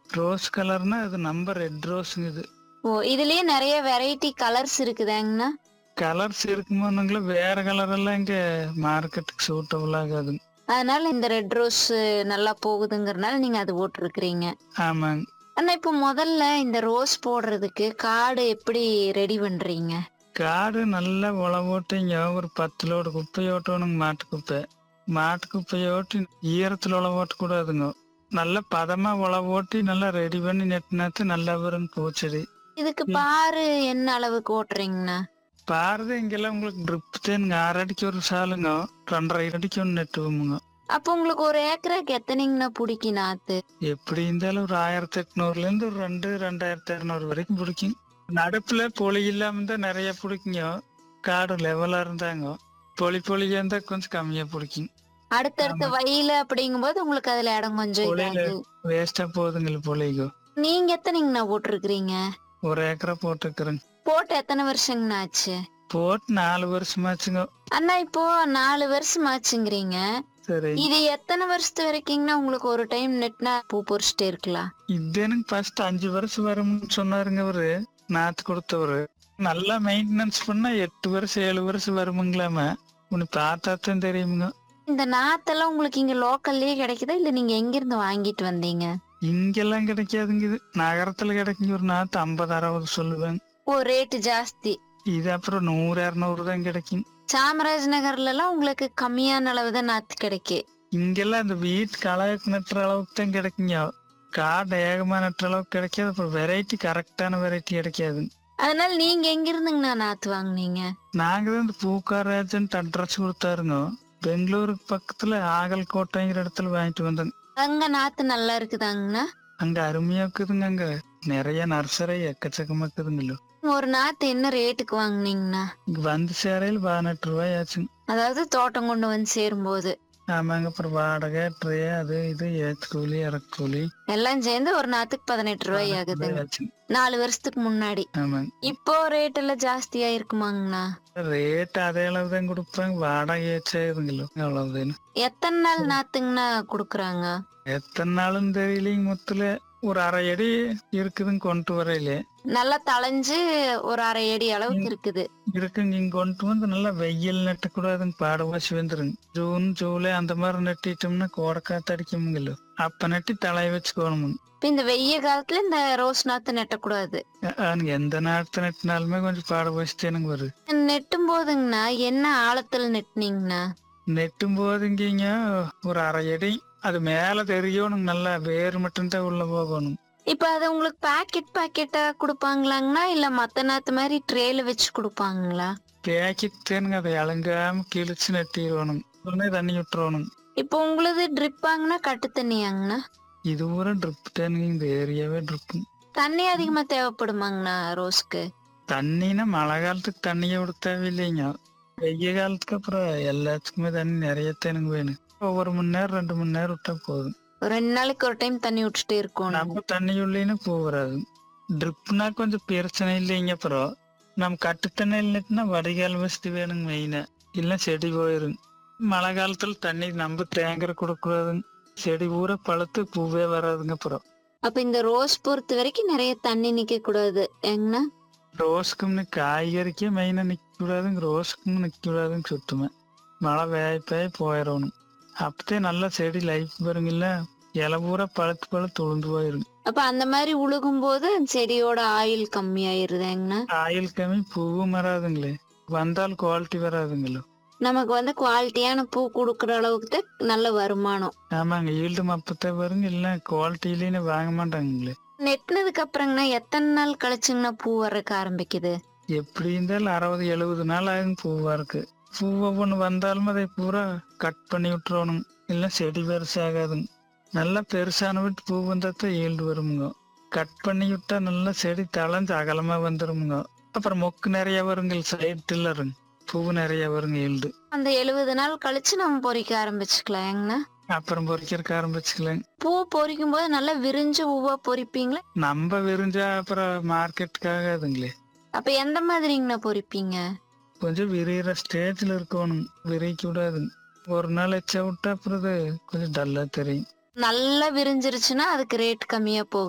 Rose கலர்னா அது நம்ம red ரோஸுங்க இது ஓ இதுலயே நிறைய வெரைட்டி கலர்ஸ் இருக்குதாங்கண்ணா கலர்ஸ் இருக்குமோனுங்களா வேற கலர் எல்லாம் இங்க மார்க்கெட்டுக்கு சூட்டபிள் ஆகாதுங்க அதனால இந்த ரெட் ரோஸ் நல்லா போகுதுங்கறனால நீங்க அது போட்டிருக்கிறீங்க ஆமாங்க அண்ணா இப்போ முதல்ல இந்த ரோஸ் போடுறதுக்கு காடு எப்படி ரெடி பண்றீங்க காடு நல்லா உழவு ஓட்டிங்க ஒரு பத்து லோடு குப்பை ஓட்டணுங்க மாட்டு குப்பை மாட்டு குப்பையை ஓட்டி ஈரத்தில் உழவு ஓட்டக்கூடாதுங்க நல்லா பதமா உழவு ஓட்டி நல்லா ரெடி பண்ணி நெட்டினாத்து நல்லா வரும் பூச்செடி இதுக்கு பாரு என்ன அளவுக்கு ஓட்டுறீங்கண்ணா பாருது இங்கெல்லாம் உங்களுக்கு ட்ரிப் தேனுங்க ஆறு அடிக்கு ஒரு சாலுங்க ரெண்டரை அடிக்கு ஒன்று நெட்டுவோமுங்க அப்போ உங்களுக்கு ஒரு ஏக்கராக்கு எத்தனைங்கண்ணா பிடிக்கும் நாத்து எப்படி இருந்தாலும் ஒரு ஆயிரத்தி எட்நூறுல இருந்து ஒரு ரெண்டு ரெண்டாயிரத்தி இரநூறு வரைக்கும் பிடிக்கும் நடுப்புல பொலி இல்லாம தான் நிறைய பிடிக்குங்க காடு லெவலா இருந்தாங்க பொலி பொலியா இருந்தா கொஞ்சம் கம்மியா பிடிக்கும் அடுத்தடுத்த வயல் அப்படிங்கும்போது உங்களுக்கு அதுல இடம் கொஞ்சம் பொலியில இதாகுது. வேஸ்டா போகுதுங்கள பொலிகோ நீங்க எத்தனைங்கண்ணா போட்டிருக்கிறீங்க ஒரு ஏக்கரா போட்டுக்கிறேங்க போட்டு எத்தனை வருஷங்கண்ணா ஆச்சு போட்டு நாலு வருஷமாச்சுங்க அண்ணா இப்போ நாலு வருஷம் ஆச்சுங்கிறீங்க சரி இது எத்தனை வருஷத்து வரைக்குங்கண்ணா உங்களுக்கு ஒரு டைம் நெட்னா பூ பொறிச்சிட்டே இருக்கலாம் இது எனக்கு ஃபர்ஸ்ட் அஞ்சு வருஷம் வரும்னு சொன்னாருங்க அவரு நாத்து கொடுத்தவரு நல்லா மெயின்டெனன்ஸ் பண்ணா எட்டு வருஷம் ஏழு வருஷம் வருமுங்களாம உன்னை பார்த்தா தான் தெரியுமுங்க இந்த நாத்தெல்லாம் உங்களுக்கு இங்க லோக்கல்லயே கிடைக்குதா இல்ல நீங்க எங்க இருந்து வாங்கிட்டு வந்தீங்க இங்கெல்லாம் கிடைக்காதுங்க இது நகரத்துல கிடைக்குங்க ஒரு நாத்து ஐம்பது அறுபது சொல்லுவேன் ஓ ரேட்டு ஜாஸ்தி இது அப்புறம் நூறு இரநூறு தான் கிடைக்கும் சாமராஜ் நகர்ல எல்லாம் உங்களுக்கு கம்மியான அளவு தான் நாத்து கிடைக்கு இங்கெல்லாம் இந்த வீட்டு களைக்கு நட்டுற அளவுக்கு தான் கிடைக்குங்க காடு ஏகமா நட்டுற அளவுக்கு கிடைக்காது அப்புறம் வெரைட்டி கரெக்டான வெரைட்டி கிடைக்காது அதனால நீங்க எங்க இருந்துங்கண்ணா நாத்து வாங்குனீங்க நாங்க தான் இந்த பூக்கார் ஏஜென்ட் அட்ரஸ் கொடுத்தாருங்க பெங்களூருக்கு பக்கத்துல ஆகல்கோட்டைங்கிற இடத்துல வாங்கிட்டு வந்தேங்க அங்க நாத்து நல்லா இருக்குதாங்கண்ணா அங்க அருமையா இருக்குதுங்க அங்க நிறைய நர்சரி எக்கச்சக்கமா இருக்குதுங்களோ ஒரு நாத்து என்ன ரேட்டுக்கு வாங்குனீங்கண்ணா இங்க வந்து சேரையில் பதினெட்டு ரூபாய் ஆச்சுங்க அதாவது தோட்டம் கொண்டு வந்து சேரும்போது ஆமாங்க அப்புறம் வாடகை ட்ரே அது இது ஏத்து கூலி இறக்கு கூலி எல்லாம் சேர்ந்து ஒரு நாத்துக்கு பதினெட்டு ரூபாய் ஆகுது ஆச்சுங்க நாலு வருஷத்துக்கு முன்னாடி ஆமாங்க இப்போ ரேட் எல்லாம் ஜாஸ்தியா இருக்குமாங்கண்ணா ரேட் அதே அளவு தான் கொடுப்பாங்க வாடகை ஏச்சாயிருங்களோ அவ்வளவுதானு எத்தனை நாள் நாத்துங்கண்ணா குடுக்குறாங்க எத்தனை நாளும் தெரியலைங்க மொத்தல ஒரு அரை அடி இருக்குதுங்க கொண்டு வரையில நல்லா தளைஞ்சு ஒரு அரை அடி அளவுக்கு இருக்குது இருக்குங்க இங்க கொண்டு வந்து நல்லா வெயில் நட்டக்கூடாதுங்க பாடவாசி வந்துருங்க ஜூன் ஜூலை அந்த மாதிரி நட்டிட்டோம்னா கோடை காத்து அடிக்குமுங்களோ அப்ப நட்டி தலைய வச்சுக்கோணுமுங்க இப்ப இந்த வெய்ய காலத்துல இந்த ரோஸ் நாத்து நெட்டக்கூடாது அவனுக்கு எந்த நேரத்தை நட்டினாலுமே கொஞ்சம் பாடவாசி தானுங்க வருது நெட்டும் போதுங்கண்ணா என்ன ஆழத்துல நெட்டுனீங்கண்ணா நெட்டும் போதுங்கிங்க ஒரு அரை அடி அது மேல தெரியணும் நல்லா வேர் மட்டும்தான் உள்ள போகணும் இப்ப அது உங்களுக்கு பாக்கெட் பாக்கெட்டா கொடுப்பாங்களாங்கண்ணா இல்ல மத்த நாத்து மாதிரி ட்ரேல வச்சு கொடுப்பாங்களா பேக்கெட் தேனுங்க அதை இளங்காம கிழிச்சு நட்டிடணும் உடனே தண்ணி விட்டுறணும் இப்போ உங்களுது ட்ரிப்பாங்கன்னா கட்டு தண்ணியாங்கண்ணா இது பூரா ட்ரிப் தேனுங்க இந்த ஏரியாவே ட்ரிப்பு தண்ணி அதிகமா தேவைப்படுமாங்கண்ணா ரோஸ்க்கு தண்ணினா மழை காலத்துக்கு தண்ணியை விட தேவையில்லைங்க வெய்ய காலத்துக்கு அப்புறம் எல்லாத்துக்குமே தண்ணி நிறைய தேனுங்க வேணும் ஒவ்வொரு மணி நேரம் ரெண்டு மணி நேரம் விட்டா போதும் ஒரு ரெண்டு நாளைக்கு ஒரு டைம் தண்ணி விட்டுட்டே இருக்கணும் நம்ம தண்ணி உள்ளேன்னு பூ வராது ட்ரிப்னா கொஞ்சம் பிரச்சனை இல்லைங்க அப்புறம் நம்ம கட்டு தண்ணி இல்லைன்னா வடிகால் வசதி வேணுங்க மெயினா இல்ல செடி போயிருங்க மழை காலத்துல தண்ணி நம்ம தேங்கற கொடுக்கூடாதுங்க செடி பூரா பழுத்து பூவே வராதுங்க அப்புறம் அப்ப இந்த ரோஸ் பொறுத்த வரைக்கும் நிறைய தண்ணி நிக்க கூடாது ஏங்கண்ணா ரோஸுக்கும் காய்கறிக்கே மெயினா நிக்க கூடாதுங்க ரோஸுக்கும் நிக்க கூடாதுங்க சுத்தமா மழை வேய்ப்பாய் போயிடணும் அப்பதே நல்லா செடி லைஃப் வருங்கல்ல இலை பூரா பழுத்து பழுத்து உளுந்து போயிருங்க அப்ப அந்த மாதிரி உழுகும் போது செடியோட ஆயில் கம்மியாயிருதேங்கண்ணா ஆயில் கம்மி பூவும் வராதுங்களே வந்தால் குவாலிட்டி வராதுங்களோ நமக்கு வந்து குவாலிட்டியான பூ கொடுக்குற அளவுக்கு தான் நல்ல வருமானம் ஆமாங்க ஈல்டு அப்பத்தே வருங்க இல்ல குவாலிட்டியிலேன்னு வாங்க மாட்டாங்களே நெட்டினதுக்கு அப்புறங்கண்ணா எத்தனை நாள் கழிச்சுங்கண்ணா பூ வர்றதுக்கு ஆரம்பிக்குது எப்படி இருந்தாலும் அறுபது எழுபது நாள் ஆகும் பூவா இருக்கு பூ ஒவ்வொன்று வந்தாலும் அதை பூரா கட் பண்ணி விட்டுறணும் இல்ல செடி பெருசாகாதுங்க நல்லா பெருசான விட்டு பூ வந்தா தான் ஈல்டு வருமுங்க கட் பண்ணி விட்டா நல்லா செடி தளைஞ்சு அகலமா வந்துருமுங்க அப்புறம் மொக்கு நிறைய வருங்க சைடு டில்லருங்க பூ நிறைய வருங்க ஈல்டு அந்த எழுபது நாள் கழிச்சு நம்ம பொறிக்க ஆரம்பிச்சுக்கலாம் ஏங்கண்ணா அப்புறம் பொறிக்கிறதுக்கு ஆரம்பிச்சுக்கலாங்க பூ பொறிக்கும் போது நல்லா விரிஞ்சு பூவா பொறிப்பீங்களா நம்ம விரிஞ்சா அப்புறம் மார்க்கெட்டுக்காக அதுங்களே அப்ப எந்த மாதிரிங்கண்ணா பொறிப்பீங்க கொஞ்சம் விரிகிற ஸ்டேஜ்ல இருக்கணும் விரிக்க கூடாதுங்க ஒரு நாள் எச்சா விட்டா அப்புறம் அது கொஞ்சம் டல்லா தெரியும் நல்லா விரிஞ்சிருச்சுன்னா அதுக்கு ரேட் கம்மியா போகும்